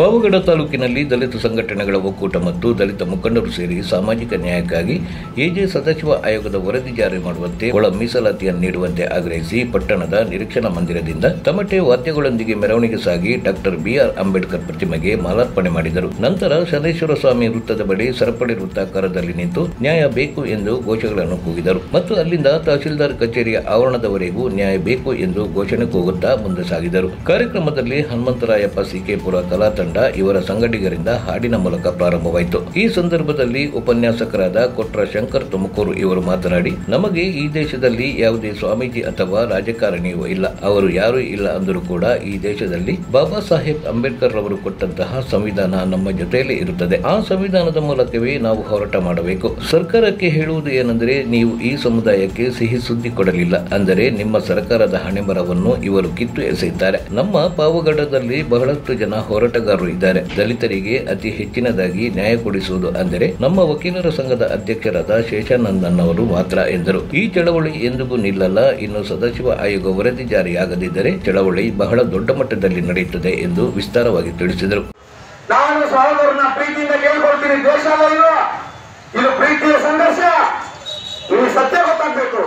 ಪಾವಗಡ ತಾಲೂಕಿನಲ್ಲಿ ದಲಿತ ಸಂಘಟನೆಗಳ ಒಕ್ಕೂಟ ಮತ್ತು ದಲಿತ ಮುಖಂಡರು ಸೇರಿ ಸಾಮಾಜಿಕ ನ್ಯಾಯಕ್ಕಾಗಿ ಎಜೆ ಸದಾಶಿವ ಆಯೋಗದ ವರದಿ ಜಾರಿ ಮಾಡುವಂತೆ ಒಳ ಮೀಸಲಾತಿಯನ್ನು ನೀಡುವಂತೆ ಆಗ್ರಹಿಸಿ ಪಟ್ಟಣದ ನಿರೀಕ್ಷಣಾ ಮಂದಿರದಿಂದ ತಮಟೆ ವಾದ್ಯಗಳೊಂದಿಗೆ ಮೆರವಣಿಗೆ ಸಾಗಿ ಡಾಕ್ಟರ್ ಬಿಆರ್ ಅಂಬೇಡ್ಕರ್ ಪ್ರತಿಮೆಗೆ ಮಾಲಾರ್ಪಣೆ ಮಾಡಿದರು ನಂತರ ಶನೇಶ್ವರ ಸ್ವಾಮಿ ವೃತ್ತದ ಬಳಿ ಸರಪಳಿ ವೃತ್ತಾಕಾರದಲ್ಲಿ ನಿಂತು ನ್ಯಾಯ ಬೇಕು ಎಂದು ಘೋಷಗಳನ್ನು ಕೂಗಿದರು ಮತ್ತು ಅಲ್ಲಿಂದ ತಹಶೀಲ್ದಾರ್ ಕಚೇರಿಯ ಆವರಣದವರೆಗೂ ನ್ಯಾಯ ಬೇಕು ಎಂದು ಘೋಷಣೆ ಕೂಗುತ್ತಾ ಮುಂದೆ ಸಾಗಿದರು ಕಾರ್ಯಕ್ರಮದಲ್ಲಿ ಹನುಮಂತರಾಯಪ್ಪ ಸಿಕೆಪುರ ಕಲಾ ತಂಡ ಇವರ ಸಂಗಡಿಗರಿಂದ ಹಾಡಿನ ಮೂಲಕ ಪ್ರಾರಂಭವಾಯಿತು ಈ ಸಂದರ್ಭದಲ್ಲಿ ಉಪನ್ಯಾಸಕರಾದ ಕೊಟ್ರ ಶಂಕರ್ ತುಮಕೂರು ಇವರು ಮಾತನಾಡಿ ನಮಗೆ ಈ ದೇಶದಲ್ಲಿ ಯಾವುದೇ ಸ್ವಾಮೀಜಿ ಅಥವಾ ರಾಜಕಾರಣಿಯೂ ಇಲ್ಲ ಅವರು ಯಾರೂ ಇಲ್ಲ ಅಂದರೂ ಕೂಡ ಈ ದೇಶದಲ್ಲಿ ಬಾಬಾ ಸಾಹೇಬ್ ಅಂಬೇಡ್ಕರ್ ರವರು ಕೊಟ್ಟಂತಹ ಸಂವಿಧಾನ ನಮ್ಮ ಜೊತೆಯಲ್ಲಿ ಇರುತ್ತದೆ ಆ ಸಂವಿಧಾನದ ಮೂಲಕವೇ ನಾವು ಹೋರಾಟ ಮಾಡಬೇಕು ಸರ್ಕಾರಕ್ಕೆ ಹೇಳುವುದು ಏನೆಂದರೆ ನೀವು ಈ ಸಮುದಾಯಕ್ಕೆ ಸಿಹಿ ಸುದ್ದಿ ಕೊಡಲಿಲ್ಲ ಅಂದರೆ ನಿಮ್ಮ ಸರ್ಕಾರದ ಹಣೆಬರವನ್ನು ಇವರು ಕಿತ್ತು ಎಸೆಯುತ್ತಾರೆ ನಮ್ಮ ಪಾವಗಡದಲ್ಲಿ ಬಹಳಷ್ಟು ಜನ ಹೋರಾಟಗಾರರು ಇದ್ದಾರೆ ದಲಿತರಿಗೆ ಅತಿ ಹೆಚ್ಚಿನದಾಗಿ ನ್ಯಾಯ ಕೊಡಿಸುವುದು ಅಂದರೆ ನಮ್ಮ ವಕೀಲರ ಸಂಘದ ಅಧ್ಯಕ್ಷರಾದ ಶೇಷಾನಂದನ್ ಅವರು ಮಾತ್ರ ಎಂದರು ಈ ಚಳವಳಿ ಎಂದಿಗೂ ನಿಲ್ಲಲ್ಲ ಇನ್ನು ಸದಾಶಿವ ಆಯೋಗ ವರದಿ ಜಾರಿಯಾಗದಿದ್ದರೆ ಚಳವಳಿ ಬಹಳ ದೊಡ್ಡ ಮಟ್ಟದಲ್ಲಿ ನಡೆಯುತ್ತದೆ ಎಂದು ವಿಸ್ತಾರವಾಗಿ ತಿಳಿಸಿದರು ನಾನು ಸಹೋದರನ ಪ್ರೀತಿಯಿಂದ ಕೇಳ್ಕೊಳ್ತೀನಿ ದೇಶ ಅಲ್ಲ ಇದು ಇದು ಪ್ರೀತಿಯ ಸಂಘರ್ಷ ನಿಮಗೆ ಸತ್ಯ ಗೊತ್ತಾಗ್ಬೇಕು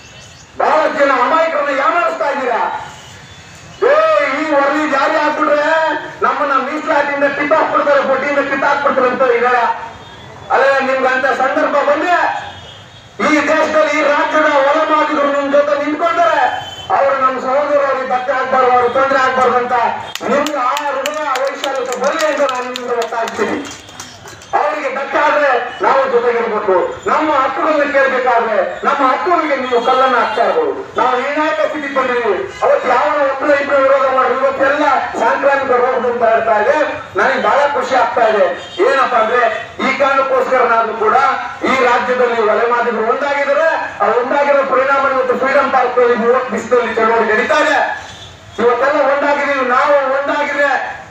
ಬಹಳ ಜನ ಅಮಾಯಕರನ್ನ ಯಾಮಾರಿಸ್ತಾ ಇದ್ದೀರಾ ಏ ಈ ವರದಿ ಜಾರಿ ಆಗ್ಬಿಟ್ರೆ ನಮ್ಮನ್ನ ಮೀಸಲಾತಿಯಿಂದ ಕಿತ್ತಾಕ್ಬಿಡ್ತಾರೆ ಬಡ್ಡಿಯಿಂದ ಕಿತ್ತಾಕ್ಬಿಡ್ತಾರೆ ಅಂತ ಈಗ ಅದೇ ನಿಮ್ಗಂತ ಸಂದರ್ಭ ಬಂದ್ರೆ ಈ ದೇಶದಲ್ಲಿ ಈ ರಾಜ್ಯದ ಒಳಮಾದಿಗಳು ನಿಮ್ ಜೊತೆ ನಿಂತ್ಕೊಳ್ತಾರೆ ಅವರು ನಮ್ಮ ಸಹೋದರರಿಗೆ ಧಕ್ಕೆ ಆಗ್ಬಾರ್ದು ಅವ್ರಿಗೆ ತೊಂದರೆ ಆಗ್ಬಾರ್ದು ಅಂತ ನಿಮ್ಗೆ ಆ ಹೃದಯ ವೈಶಾಲ್ಯತೆ ಬರಲಿ ಅಂತ ನಾನು ನಿಮ್ಗೆ ಒತ್ತಾಯಿಸ್ತೀನಿ ಅವರಿಗೆ ಧಕ್ಕೆ ಆದ್ರೆ ನಾವು ಜೊತೆಗಿರ್ಬೇಕು ನಮ್ಮ ಹಕ್ಕುಗಳನ್ನ ಕೇಳಬೇಕಾದ್ರೆ ನಮ್ಮ ಹಕ್ಕುಗಳಿಗೆ ನೀವು ಕಲ್ಲನ್ನ ಹಾಕ್ತಾ ಇರ್ಬೋದು ನಾವು ನಿರ್ಣಾಯಕ ಸ್ಥಿತಿ ಬಂದಿದ್ದೀವಿ ಅವತ್ತು ಯಾವ ಒಬ್ಬರ ಇಬ್ಬರು ವಿರೋಧ ಮಾಡಿ ಇವತ್ತೆಲ್ಲ ಸಾಂಕ್ರಾಮಿಕ ರೋಗದಂತ ಹೇಳ್ತಾ ಇದೆ ನನಗೆ ಬಹಳ ಖುಷಿ ಆಗ್ತಾ ಇದೆ ಏನಪ್ಪಾ ಅಂದ್ರೆ ಈ ಕಾರಣಕ್ಕೋಸ್ಕರನಾದ್ರೂ ಕೂಡ ಈ ರಾಜ್ಯದಲ್ಲಿ ಒಲೆಮಾದಿಗಳು ಒಂದಾಗಿದ್ದಾರೆ ಆ ಒಂದಾಗಿರೋ ಪರಿಣಾಮ ಇವತ್ತು ಫ್ರೀಡಂ ಪಾರ್ಕ್ ನಲ್ಲಿ ಮೂವತ್ತು ಬಿಸಿಲಲ್ಲಿ ಚಳವಳಿ ನಡೀತಾ ಇದೆ ಇವತ್ತೆಲ್ಲ ಒಂದಾಗಿದ್ದೀವಿ ನಾವು ಒಂದಾಗಿದೆ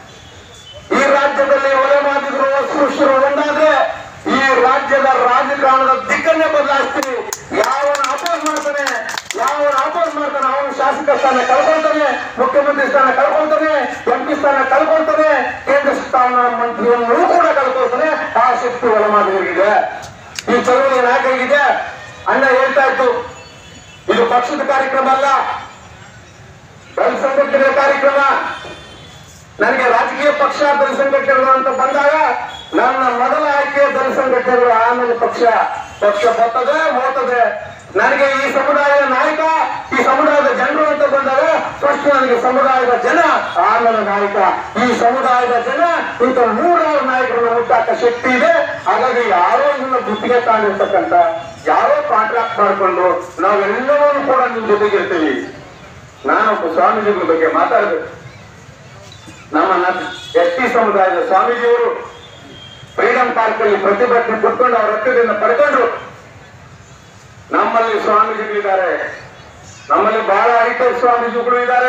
ಈ ರಾಜ್ಯದಲ್ಲಿ ಒಲೆಮಾದಿಗರು ಅಸ್ಪೃಶ್ಯರು ಒಂದಾದ್ರೆ ಈ ರಾಜ್ಯದ ರಾಜಕಾರಣದ ದಿಕ್ಕನ್ನೇ ಬದಲಾಯಿಸ್ತೀವಿ ಯಾವನ ಅಪೋಸ್ ಮಾಡ್ತಾನೆ ಯಾವನ ಅಪೋಸ್ ಮಾಡ್ತಾನೆ ಅವನು ಶಾಸಕ ಸ್ಥಾನ ಕಳ್ಕೊಳ್ತಾನೆ ಮುಖ್ಯಮಂತ್ರಿ ಸ್ಥಾನ ಕಳ್ಕೊಳ್ತಾನೆ ಎಂ ಪಿ ಸ್ಥಾನ ಕಳ್ಕೊಳ್ತಾನೆ ಕೇಂದ್ರ ಸ್ಥಾನ ಮಂತ್ರಿಯನ್ನು ಕೂಡ ಕಳ್ಕೊಳ್ತಾನೆ ಆ ಶಕ್ತಿ ಒಳಮಾದಿಗರಿಗಿದೆ ಈ ಚಳವಳಿ ನಾಯಕರಿಗಿದೆ ಅಣ್ಣ ಹೇಳ್ತಾ ಇತ್ತು ಇದು ಪಕ್ಷದ ಕಾರ್ಯಕ್ರಮ ಅಲ್ಲ ದಲಿತ ಸಂಘಟನೆ ಕಾರ್ಯಕ್ರಮ ನನಗೆ ರಾಜಕೀಯ ಪಕ್ಷ ದಳ ಸಂಘಟನೆಗಳು ಅಂತ ಬಂದಾಗ ನನ್ನ ಮೊದಲ ಆಯ್ಕೆ ದಳ ಸಂಘಟನೆಗಳು ಆಮೇಲೆ ಪಕ್ಷ ಪಕ್ಷ ಬರ್ತದೆ ಹೋಗ್ತದೆ ನನಗೆ ಈ ಸಮುದಾಯದ ನಾಯಕ ಈ ಸಮುದಾಯದ ಜನರು ಅಂತ ಬಂದಾಗ ಫಸ್ಟ್ ನನಗೆ ಸಮುದಾಯದ ಜನ ಆಮೇಲೆ ನಾಯಕ ಈ ಸಮುದಾಯದ ಜನ ಇಂಥ ನೂರಾರು ನಾಯಕರನ್ನು ಹುಟ್ಟಾಕ ಶಕ್ತಿ ಇದೆ ಹಾಗಾಗಿ ಯಾರೋ ಇದನ್ನ ಗುತ್ತಿಗೆ ತಗೊಂಡಿರ್ತಕ್ಕಂಥ ಯಾರೋ ಕಾಂಟ್ರಾಕ್ಟ್ ಮಾಡಿಕೊಂಡು ನಾವೆಲ್ಲವನ್ನೂ ಕೂಡ ನಿಮ್ ಜೊತೆಗಿರ್ತೀವಿ ನಾನು ಸ್ವಾಮೀಜಿಗಳ ಬಗ್ಗೆ ಮಾತಾಡ್ಬೇಕು ನಮ್ಮ ಎಸ್ ಟಿ ಸಮುದಾಯದ ಸ್ವಾಮೀಜಿಯವರು ಫ್ರೀಡಂ ಪಾರ್ಕ್ ಅಲ್ಲಿ ಪ್ರತಿಭಟನೆ ಕೊಟ್ಕೊಂಡು ಅವರ ರಕ್ತದಿಂದ ಪಡ್ಕೊಂಡ್ರು ನಮ್ಮಲ್ಲಿ ಸ್ವಾಮೀಜಿಗಳಿದ್ದಾರೆ ನಮ್ಮಲ್ಲಿ ಬಹಳ ಹೈಟೆಕ್ ಸ್ವಾಮೀಜಿಗಳು ಇದ್ದಾರೆ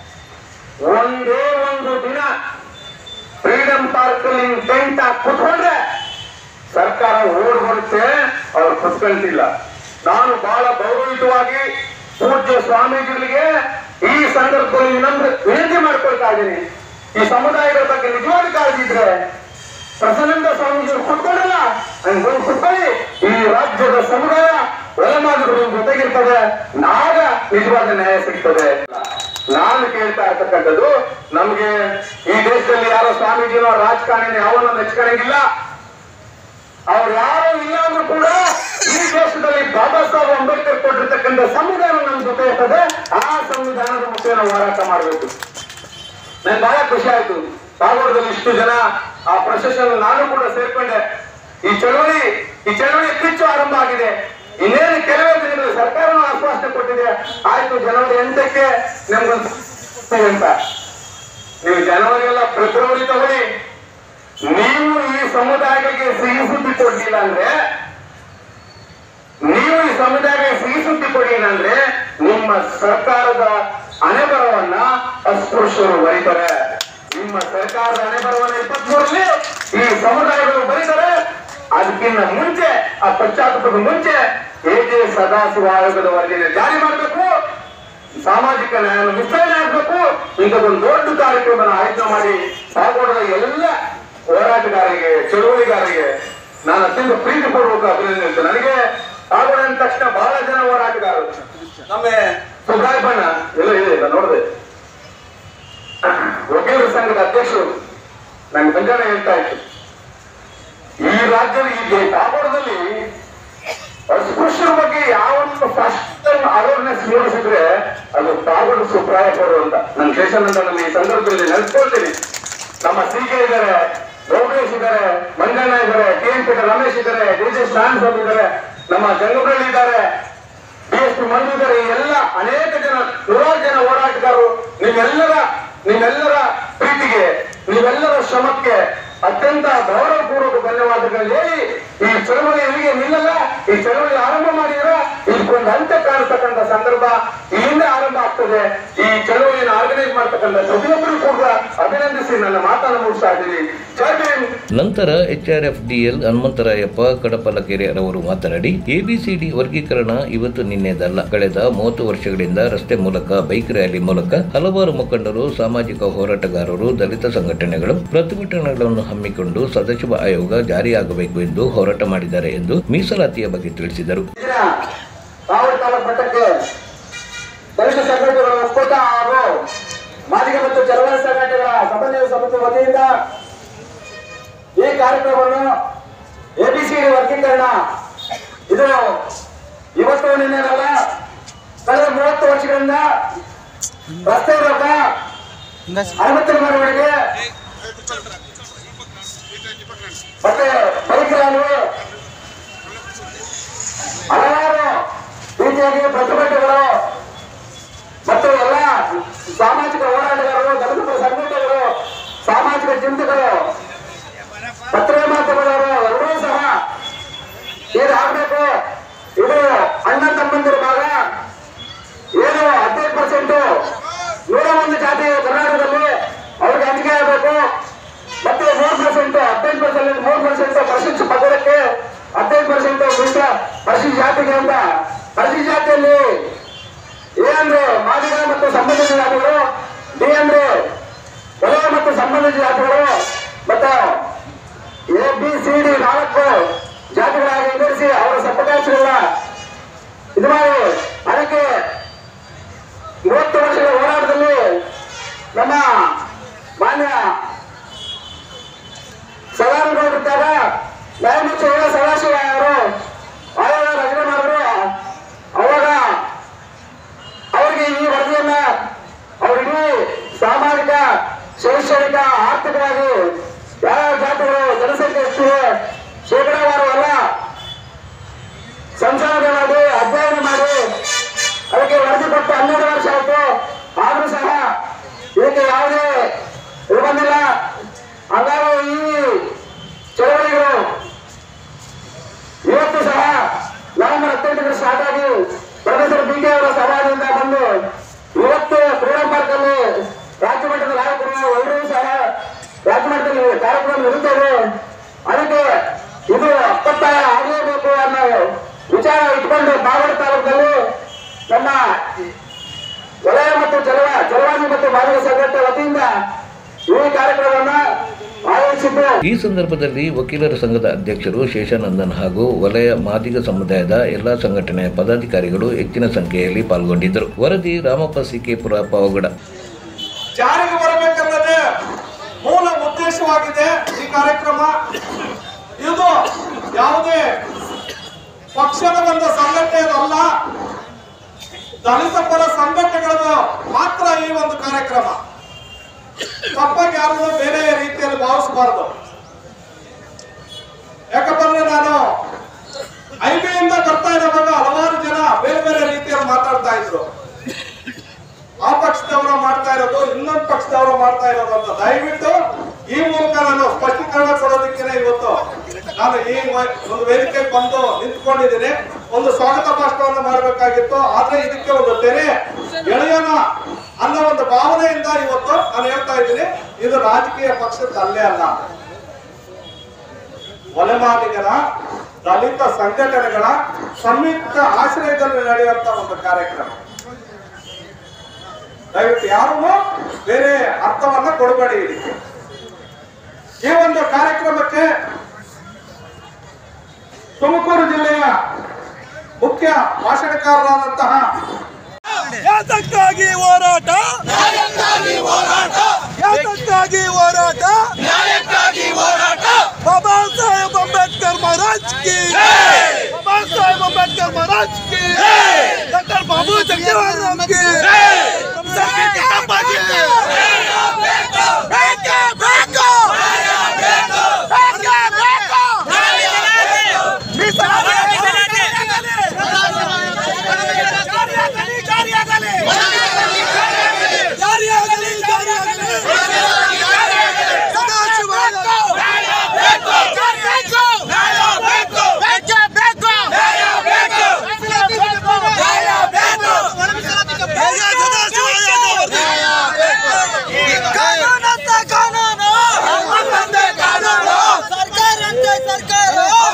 ಒಂದೇ ಒಂದು ದಿನ ಫ್ರೀಡಂ ಪಾರ್ಕ್ ಅಲ್ಲಿ ಟೆಂಟ್ ಹಾಕಿ ಕುತ್ಕೊಂಡ್ರೆ ಸರ್ಕಾರ ಓಡ್ ಬರುತ್ತೆ ಅವ್ರು ಕುತ್ಕೊಂತಿಲ್ಲ ನಾನು ಬಹಳ ಗೌರವಿತವಾಗಿ ಪೂಜ್ಯ ಸ್ವಾಮೀಜಿಗಳಿಗೆ ಈ ಸಂದರ್ಭದಲ್ಲಿ ವಿನಮ್ರ ವಿನಂತಿ ಮಾಡ್ಕೊಳ್ತಾ ಇದ್ದೀನಿ ಈ ಸಮುದಾಯಗಳ ಬಗ್ಗೆ ನಿಜವಾದ ಕಾಳಜಿ ಇದ್ರೆ ಪ್ರಸನ್ನಂದ ಸ್ವಾಮೀಜಿಗಳು ಕುತ್ಕೊಳ್ಳಲ್ಲ ಹಂಗ್ ಬಂದು ಕುತ್ಕೊಳ್ಳಿ ಈ ರಾಜ್ಯದ ಸಮುದಾಯ ಒಳಮಾದಿಗಳು ಜೊತೆಗಿರ್ತದೆ ನಾಗ ನಿಜವಾದ ನ್ಯಾಯ ಸಿಗ್ತದೆ ನಾನು ಕೇಳ್ತಾ ಇರ್ತಕ್ಕಂಥದ್ದು ನಮ್ಗೆ ಈ ದೇಶದಲ್ಲಿ ಯಾರೋ ಸ್ವಾಮೀಜಿನೋ ರಾಜಕಾರಣಿ ಅವನ್ನ ನೆಚ್ಕೊಳ್ಳಂಗಿಲ್ಲ ಅವ್ರು ಯಾರು ಇಲ್ಲ ಅಂದ್ರೂ ಕೂಡ ಈ ದೇಶದಲ್ಲಿ ಬಾಬಾ ಸಾಹೇಬ್ ಅಂಬೇಡ್ಕರ್ ಕೊಟ್ಟಿರ್ತಕ್ಕಂಥ ಸಂವಿಧಾನ ನಮ್ಮ ಜೊತೆ ಇರ್ತದೆ ಆ ಸಂವಿಧಾನದ ಮುಖೇನ ನಾವು ಹೋರಾಟ ಮಾಡಬೇಕು ನನ್ಗೆ ಬಹಳ ಖುಷಿ ಆಯ್ತು ಕಾಗೋಡದಲ್ಲಿ ಇಷ್ಟು ಜನ ಆ ಪ್ರೊಸೆಷನ್ ನಾನು ಕೂಡ ಸೇರ್ಕೊಂಡೆ ಈ ಚಳವಳಿ ಈ ಚಳವಳಿ ಕಿಚ್ಚು ಆರಂಭ ಆಗಿದೆ ಇನ್ನೇನು ಕೆಲವೇ ದಿನಗಳು ಸರ್ಕಾರನೂ ಆಶ್ವಾಸನೆ ಕೊಟ್ಟಿದೆ ಆಯ್ತು ಜನವರಿ ಎಂಟಕ್ಕೆ ನಮ್ಗೊಂದು ಅಂತ ನೀವು ಜನವರಿ ಎಲ್ಲ ಫೆಬ್ರವರಿ ತಗೊಳ್ಳಿ ನೀವು ಈ ಸಮುದಾಯಕ್ಕೆ ಸಿಹಿ ಸುದ್ದಿ ಕೊಡ್ಲಿಲ್ಲ ಅಂದ್ರೆ ನೀವು ಈ ಸಮುದಾಯಕ್ಕೆ ಸಿಹಿ ಸುದ್ದಿ ಕೊಡಲಿಲ್ಲ ಅಂದ್ರೆ ನಿಮ್ಮ ಸರ್ಕಾರದ ಹಣೆಬರವನ್ನ ಅಸ್ಪೃಶ್ಯರು ಬರೀತಾರೆ ನಿಮ್ಮ ಸರ್ಕಾರದ ಹಣೆಬರವನ್ನ ಇಪ್ಪತ್ಮೂರರಲ್ಲಿ ಈ ಸಮುದಾಯಗಳು ಬರೀತಾರೆ ಅದಕ್ಕಿಂತ ಮುಂಚೆ ಆ ಪಶ್ಚಾತ್ತಾಪದ ಮುಂಚೆ ಎ ಜೆ ಸದಾಶಿವ ಆಯೋಗದ ವರದಿಯನ್ನು ಜಾರಿ ಮಾಡಬೇಕು ಸಾಮಾಜಿಕ ನ್ಯಾಯ ವಿಸ್ತರಣೆ ಆಗ್ಬೇಕು ಇಂಥದ್ದೊಂದು ದೊಡ್ಡ ಕಾರ್ಯಕ್ರಮ ಆಯೋಜನೆ ಮಾಡಿ ಪಾಲ್ಗೊಂಡ ಎಲ್ಲ ಹೋರಾಟಗಾರರಿಗೆ ಚಳುವಳಿಗಾರರಿಗೆ ನಾನು ಅತ್ಯಂತ ಪ್ರೀತಿಪೂರ್ವಕ ಅಭಿನಂದನೆ ನನಗೆ ಪಾಲ್ಗೊಂಡ ಅಂದ ತಕ್ಷಣ ಬಹಳ ಜನ ಹೋರಾಟಗಾರರು ನಮ್ಮ ಸುಬ್ರಾಯ ಬಣ್ಣ ಎಲ್ಲ ಇದೆ ಇಲ್ಲ ನೋಡಿದೆ ವಕೀಲರ ಸಂಘದ ಅಧ್ಯಕ್ಷರು ನಂಗೆ ಮುಂಜಾನೆ ಹೇಳ್ತಾ ಇತ್ತು ಈ ರಾಜ್ಯದ ಈ ಕಾಗೋಡದಲ್ಲಿ ಅಸ್ಪೃಶ್ಯರ ಬಗ್ಗೆ ಯಾವೊಂದು ಫಸ್ಟ್ ಅವೇರ್ನೆಸ್ ಮೂಡಿಸಿದ್ರೆ ಅದು ಕಾಗೋಡು ಸುಪ್ರಾಯಪರು ಅಂತ ನನ್ನ ಶೇಷಾನಂದ ನನ್ನ ಈ ಸಂದರ್ಭದಲ್ಲಿ ನೆನೆಸ್ಕೊಳ್ತೀನಿ ನಮ್ಮ ಸಿ ಕೆ ಇದ್ದಾರೆ ಗೋಪೇಶ್ ಇದ್ದಾರೆ ಮಂಜಣ್ಣ ಇದ್ದಾರೆ ಟಿ ಎನ್ ಪಿ ರಮೇಶ್ ಇದ್ದಾರೆ ಡಿ ಜೆ ಸ್ಟಾನ್ ಸ್ವಾಮಿ ಇದ್ದಾರೆ ನಮ್ಮ ಜಂಗಬಳ್ಳಿ ಇದ್ದಾರೆ ಬಿ ಎಸ್ ಪಿ ಮಂಜು ಇದ್ದಾರೆ ಈ ಎಲ್ಲ ಅನೇಕ ಜನ ನೂರಾರು ಜನ ಹೋರಾಟಗಾರರು ನಿಮ್ಮೆಲ್ಲರ ನಿಮ್ಮೆಲ್ಲರ ಪ್ರೀತಿಗೆ ನೀವೆಲ್ಲರ ಶ್ರಮಕ್ಕೆ ಅತ್ಯಂತ ಗೌರವಪೂರ್ವಕ ಧನ್ಯವಾದಗಳು ಹೇಳಿ ಈ ಚಳವಳಿ ಎಲ್ಲಿಗೆ ನಿಲ್ಲಲ್ಲ ಈ ಚಳವಳಿ ಆರಂಭ ಮಾಡಿದ್ರೆ ಇದಕ್ಕೊಂದು ಅಂತ್ಯ ಕಾಣಿಸ್ತಕ್ಕಂಥ ಸಂದರ್ಭ ಇಲ್ಲಿಂದ ಆರಂಭ ಆಗ್ತದೆ ಈ ಚಳವಳಿಯನ್ನು ಆರ್ಗನೈಸ್ ಮಾಡ್ತಕ್ಕಂಥ ಪ್ರತಿಯೊಬ್ಬರು ಕೂಡ ಅಭಿನಂದಿಸಿ ನನ್ನ ಮಾತನ್ನು ಮುಗಿಸ್ತಾ ಇದ್ದೀನಿ ಜೈ ಭೀಮ್ ನಂತರ ಎಚ್ಆರ್ಎಫ್ಡಿಎಲ್ ಹನುಮಂತರಾಯಪ್ಪ ಕಡಪಲಕೆರೆ ರವರು ಮಾತನಾಡಿ ಎಬಿಸಿಡಿ ವರ್ಗೀಕರಣ ಇವತ್ತು ನಿನ್ನೆದಲ್ಲ ಕಳೆದ ಮೂವತ್ತು ವರ್ಷಗಳಿಂದ ರಸ್ತೆ ಮೂಲಕ ಬೈಕ್ ರ್ಯಾಲಿ ಮೂಲಕ ಹಲವಾರು ಮುಖಂಡರು ಸಾಮಾಜಿಕ ಹೋರಾಟಗಾರರು ದಲಿತ ಸಂಘಟನೆಗಳು ಪ್ರತಿಭಟನೆಗಳನ್ನು ಹಮ್ಮಿಕೊಂಡು ಸದಾಶಿವ ಆಯೋಗ ಜಾರಿಯಾಗಬೇಕು ಎಂದು ಹೋರಾಟ ಮಾಡಿದ್ದಾರೆ ಎಂದು ಮೀಸಲಾತಿಯ ಬಗ್ಗೆ ತಿಳಿಸಿದರು ಇಂದಿನ ಕಾವಲು ತಾಲೂಕು ಮಟ್ಟಕ್ಕೆ ದಲಿತ ಸಂಘಟನೆಗಳ ಒಕ್ಕೂಟ ಹಾಗೂ ಮಾದಿಗ ಮತ್ತು ಚಳವಳಿ ಸಂಘಟನೆಗಳ ಸಮನ್ವಯ ಸಮಿತಿ ವತಿಯಿಂದ ಈ ಕಾರ್ಯಕ್ರಮವನ್ನು ಎಬಿಸಿಡಿ ವರ್ಗೀಕರಣ ಇದು ಇವತ್ತು ನಿನ್ನೆನಲ್ಲ ಕಳೆದ ಮೂವತ್ತು ವರ್ಷಗಳಿಂದ ರಸ್ತೆ ರೋಗ ಅರವತ್ತರ ಮೆರವಣಿಗೆ ಮತ್ತೆ ಬೈಕ್ ರ್ಯಾಲಿ ಹಲವಾರು ರೀತಿಯಾಗಿ ಪ್ರತಿಭಟನೆಗಳು ಮತ್ತು ಎಲ್ಲ ಸಾಮಾಜಿಕ ಹೋರಾಟಗಾರರು ದಲಿತ ಪರ ಸಂಘಟನೆಗಳು ಸಾಮಾಜಿಕ ಚಿಂತಕರು ಪತ್ರಿಕಾ ಮಾಧ್ಯಮದವರು ಎಲ್ಲರೂ ಸಹ ಇದು ಆಗ್ಬೇಕು ಇದು ಅಣ್ಣ ತಮ್ಮಂದಿರ ಭಾಗ ಏನು ಹದಿನೈದು ಪರ್ಸೆಂಟ್ ನೂರ ಒಂದು ಜಾತಿ ಕರ್ನಾಟಕದಲ್ಲಿ ಅವ್ರಿಗೆ ಹಂಚಿಕೆ ಆಗಬೇಕು ಮತ್ತೆ ಮೂರು ಪರ್ಸೆಂಟ್ ಹದಿನೈದು ಪರ್ಸೆಂಟ್ ಮೂರು ಪರ್ಸೆಂಟ್ ಪರಿಶಿಷ್ಟ ಪದರಕ್ಕೆ ಹದಿನೈದು ಪರ್ಸೆಂಟ್ ಮಿಶ್ರ ಪರಿಶಿಷ್ಟ ಜಾತಿಗೆ ಅಂತ ಪರಿಶಿಷ್ಟ ಜಾತಿಯಲ್ಲಿ ಎ ಅಂದ್ರೆ ಮಾದಿಗ ಮತ್ತು ಸಂಬಂಧಿತ ಜಾತಿಗಳು ಡಿ ಅಂದ್ರೆ ವಲಯ ಮತ್ತು ಸಂಬಂಧಿತ ಜಾತಿಗಳು ಮತ್ತು ಎ ಬಿ ಸಿ ಡಿ ನಾಲ್ಕು ಜಾತಿಗಳಾಗಿ ವಿಂಗಡಿಸಿ ಅವರ ಸಪ್ಪಕಾಶಗಳನ್ನ ಇದು ಮಾಡಿ ಅದಕ್ಕೆ ಮೂವತ್ತು ವರ್ಷಗಳ ಹೋರಾಟದಲ್ಲಿ ನಮ್ಮ ಮಾನ್ಯ ಸದಾನಗೌಡರಿದ್ದಾಗ ನ್ಯಾಯಮೂರ್ತಿ ಎ ಸದಾಶಿವ ಅವರು ಆಯೋಗ ರಚನೆ ಮಾಡಿದ್ರು ಅವಾಗ ಅವರಿಗೆ ಈ ವರದಿಯನ್ನ ಅವರಿಡೀ ಸಾಮಾಜಿಕ ಶೈಕ್ಷಣಿಕ ಆರ್ಥಿಕವಾಗಿ ಯಾವ ಜಾತಿಗಳು ಜನಸಂಖ್ಯೆ ಎಷ್ಟಿದೆ ಶೇಕಡಾವಾರು ಎಲ್ಲ ಸಂಶೋಧನೆ ಮಾಡಿ ಅಧ್ಯಯನ ಮಾಡಿ ಅದಕ್ಕೆ ವರದಿ ಕೊಟ್ಟು ಹನ್ನೆರಡು ವರ್ಷ ಆಯ್ತು ಆದ್ರೂ ಸಹ ಇದಕ್ಕೆ ಯಾವುದೇ ಇದು ಬಂದಿಲ್ಲ ಹಾಗಾಗಿ ಈ ಚಳವಳಿಗಳು ಇವತ್ತು ಸಹ ನವೆಂಬರ್ ಹದಿನೆಂಟಕ್ಕೆ ಸ್ಟಾರ್ಟ್ ಆಗಿ ಪ್ರೊಫೆಸರ್ ಬಿ ಕೆ ಅವರ ಸಭಾದಿಂದ ಬಂದು ಇವತ್ತು ಫ್ರೀಡಂ ಪಾರ್ಕ್ ಅಲ್ಲಿ ರಾಜ್ಯ ಮಟ್ಟದ ನಾಯಕರು ಎಲ್ಲರೂ ಸಹ ರಾಜ್ಯ ಮಟ್ಟದಲ್ಲಿ ಕಾರ್ಯಕ್ರಮ ನಡೀತದೆ ಅದಕ್ಕೆ ಇದು ಅಪ್ಪತ್ತಾಯ ಆಗಲೇಬೇಕು ಅನ್ನೋ ವಿಚಾರ ಇಟ್ಕೊಂಡು ಬಾಗಡ ತಾಲೂಕಲ್ಲಿ ನಮ್ಮ ವಲಯ ಮತ್ತು ಜಲವ ಜಲವಾಣಿ ಮತ್ತು ಮಾನವ ಸಂಘಟನೆ ವತಿಯಿಂದ ಈ ಕಾರ್ಯಕ್ರಮವನ್ನ ಆಯೋಜಿಸಿದ್ದು ಈ ಸಂದರ್ಭದಲ್ಲಿ ವಕೀಲರ ಸಂಘದ ಅಧ್ಯಕ್ಷರು ಶೇಷಾನಂದನ್ ಹಾಗೂ ವಲಯ ಮಾದಿಗ ಸಮುದಾಯದ ಎಲ್ಲಾ ಸಂಘಟನೆಯ ಪದಾಧಿಕಾರಿಗಳು ಹೆಚ್ಚಿನ ಸಂಖ್ಯೆಯಲ್ಲಿ ಪಾಲ್ಗೊಂಡಿದ್ದರು ವರದಿ ರಾಮಪ್ಪ ಸಿಕೆಪುರ ಪಾವಗಡ ಜಾರಿಗೆ ಬರಬೇಕನ್ನೋದೇ ಮೂಲ ಉದ್ದೇಶವಾಗಿದೆ ಈ ಕಾರ್ಯಕ್ರಮ ಇದು ಯಾವುದೇ ಪಕ್ಷದ ಒಂದು ಸಂಘಟನೆಯದಲ್ಲ ದಲಿತ ಪರ ಸಂಘಟನೆಗಳದು ಮಾತ್ರ ಈ ಒಂದು ಕಾರ್ಯಕ್ರಮ ತಪ್ಪಾಗಿ ಯಾರು ಬೇರೆ ರೀತಿಯಲ್ಲಿ ಭಾವಿಸಬಾರದು ಯಾಕಂದ್ರೆ ನಾನು ಐಬಿಯಿಂದ ಬರ್ತಾ ಇರುವಾಗ ಹಲವಾರು ಜನ ಬೇರೆ ಬೇರೆ ರೀತಿಯಲ್ಲಿ ಮಾತಾಡ್ತಾ ಇದ್ರು ಆ ಪಕ್ಷದವರು ಮಾಡ್ತಾ ಇರೋದು ಇನ್ನೊಂದು ಪಕ್ಷದವರು ಮಾಡ್ತಾ ಇರೋದು ಅಂತ ದಯವಿಟ್ಟು ಈ ಮೂಲಕ ನಾನು ಸ್ಪಷ್ಟೀಕರಣ ಕೊಡೋದಕ್ಕೆ ಇವತ್ತು ನಾನು ಈ ವ- ಒಂದು ವೇದಿಕೆ ಬಂದು ನಿಂತ್ಕೊಂಡಿದ್ದೀನಿ ಒಂದು ಸ್ವಾಗತ ಭಾಷಣವನ್ನು ಮಾಡಬೇಕಾಗಿತ್ತು ಆದ್ರೆ ಇದಕ್ಕೆ ಒಂದು ತೆರೆ ಎಳೆಯೋಣ ಅನ್ನೋ ಒಂದು ಭಾವನೆಯಿಂದ ಇವತ್ತು ನಾನು ಹೇಳ್ತಾ ಇದ್ದೀನಿ ಇದು ರಾಜಕೀಯ ಪಕ್ಷದ ಅಲ್ಲೇ ಅಲ್ಲ ಒಲೆಮಾದಿಗರ ದಲಿತ ಸಂಘಟನೆಗಳ ಸಂಯುಕ್ತ ಆಶ್ರಯದಲ್ಲಿ ನಡೆಯುವಂತ ಒಂದು ಕಾರ್ಯಕ್ರಮ ದಯವಿಟ್ಟು ಯಾರೂ ಬೇರೆ ಅರ್ಥವನ್ನ ಕೊಡಬೇಡಿ ಇದಕ್ಕೆ ಈ ಒಂದು ಕಾರ್ಯಕ್ರಮಕ್ಕೆ ತುಮಕೂರು ಜಿಲ್ಲೆಯ ಮುಖ್ಯ ಭಾಷಣಕಾರರಾದಂತಹ ಯಾತಕ್ಕಾಗಿ ಹೋರಾಟ ಯಾತಕ್ಕಾಗಿ ಹೋರಾಟ ಬಾಬಾ ಸಾಹೇಬ್ ಅಂಬೇಡ್ಕರ್ ಮಹಾರಾಜ್ ಕಿ ಬಾಬಾ ಸಾಹೇಬ್ ಅಂಬೇಡ್ಕರ್ ಮಹಾರಾಜ್ ಕಿ ಡಾಕ್ಟರ್ ಬಾಬು ಜಗಜೀವನ್ ರಾಮ್ ಕಿ ಸಂಸದ್ ಕಿತ್ತಪ್ಪ ಕಿ. ಬೇಕೇ ಬೇಕು. ಬೇಕೇ ಬೇಕು. ಮೀಸಲಾತಿ ಜಾರಿಯಾಗಲಿ, ಜಾರಿಯಾಗಲಿ. ಜಾರಿಯಾಗಲಿ, ಜಾರಿಯಾಗಲಿ. ಸದಾಶಿವ ಕಾನೂನಂತೆ ಕಾನೂನು ಸರ್ಕಾರಂತೆ ಸರ್ಕಾರ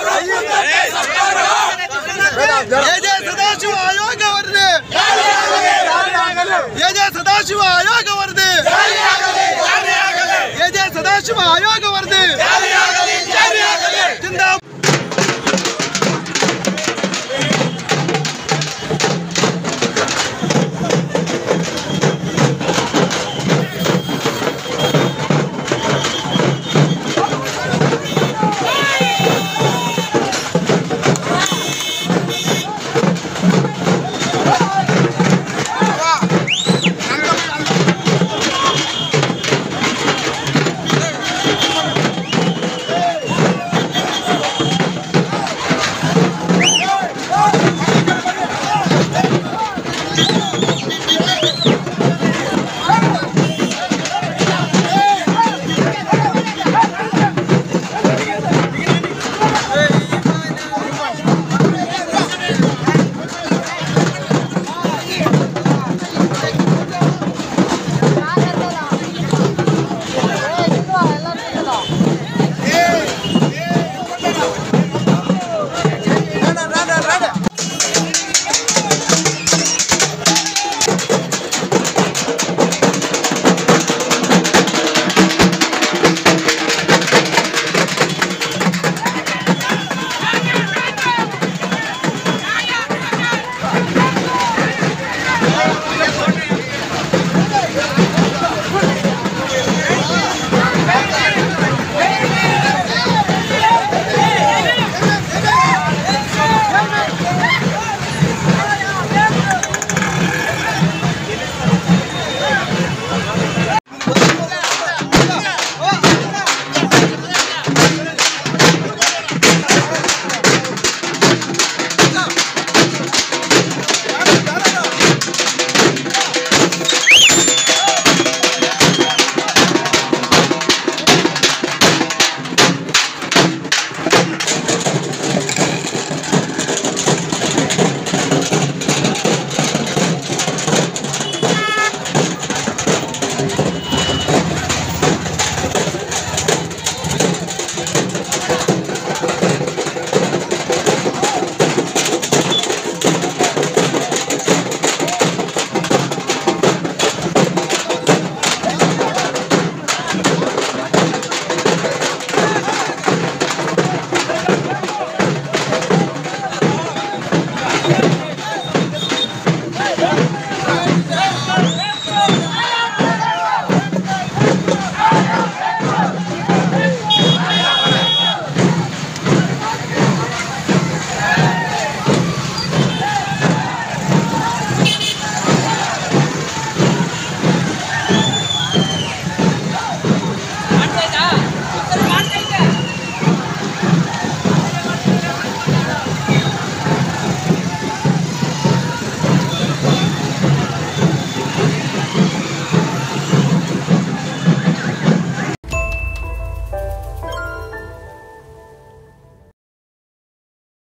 ಎಜೆ ಸದಾಶಿವ ಆಯೋಗ ವರದಿ ಎಜೆ ಸದಾಶಿವ ಆಯೋಗ ವರದಿ ಎಜೆ ಸದಾಶಿವ ಆಯೋಗ ವರದಿ